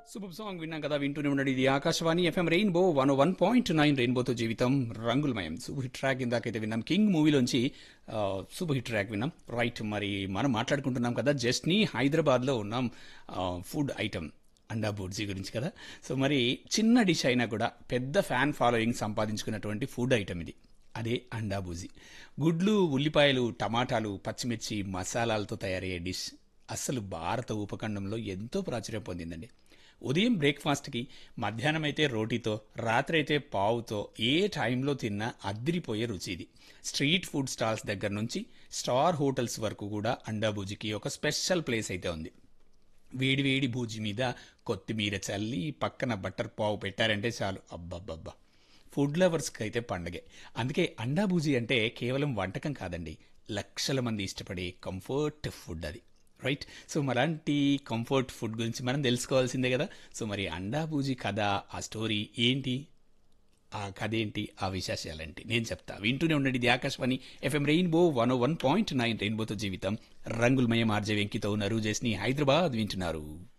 super song విన్నాం కదా వింటూనే ఉండండి ఇది Akashvani FM Rainbow one one point nine రెయిన్బోతో జీవితం రంగులమయం సూపర్ హిట్ ట్రాక్ ఇందాకైతే విన్నాం కింగ్ మూవీలోంచి ఆ, సూపర్ హిట్ ట్రాక్ విన్నాం రైట్ మరి మనం మాట్లాడుకుంటున్నాం కదా జస్ట్ని హైదరాబాద్లో ఉన్నాం ఆ, ఫుడ్ ఐటమ్ అండా బుర్జీ గురించి కదా సో మరి చిన్న డిష్ అయినా కూడా పెద్ద ఫ్యాన్ ఫాలోయింగ్ సంపాదించుకున్నటువంటి ఫుడ్ ఐటమ్ ఇది అదే అండా బూజీ గుడ్లు ఉల్లిపాయలు టమాటాలు పచ్చిమిర్చి మసాలాలతో తయారయ్యే డిష్ అస్సలు భారత ఉపఖండంలో ఎంతో ప్రాచుర్యం పొందిందండి ఉదయం బ్రేక్ఫాస్ట్కి మధ్యాహ్నం అయితే రోటీతో రాత్రి అయితే పావుతో ఏ టైంలో తిన్నా అద్దిరిపోయే రుచి ఇది స్ట్రీట్ ఫుడ్ స్టాల్స్ దగ్గర నుంచి స్టార్ హోటల్స్ వరకు కూడా అండా బూజీకి ఒక స్పెషల్ ప్లేస్ అయితే ఉంది వేడి వేడి బూజీ మీద కొత్తిమీర చల్లి పక్కన బటర్ పావు పెట్టారంటే చాలు అబ్బబ్బబ్బా ఫుడ్ లవర్స్కి అయితే పండగే అందుకే అండా బూజీ అంటే కేవలం వంటకం కాదండి లక్షల మంది ఇష్టపడే కంఫర్ట్ ఫుడ్ అది రైట్ సో మరాంటి కంఫర్ట్ ఫుడ్ గురించి మనం తెలుసుకోవాల్సిందే కదా సో మరి అండా బూజీ కథ ఆ స్టోరీ ఏంటి ఆ కథ ఏంటి ఆ విశేషాలేంటి నేను చెప్తా వింటూనే ఉండండి ఇది Akashvani FM Rainbow one one point nine రెయిన్బోతో జీవితం రంగులమయం ఆర్జే వెంకితో ఉన్నారు చేసి హైదరాబాద్ వింటున్నారు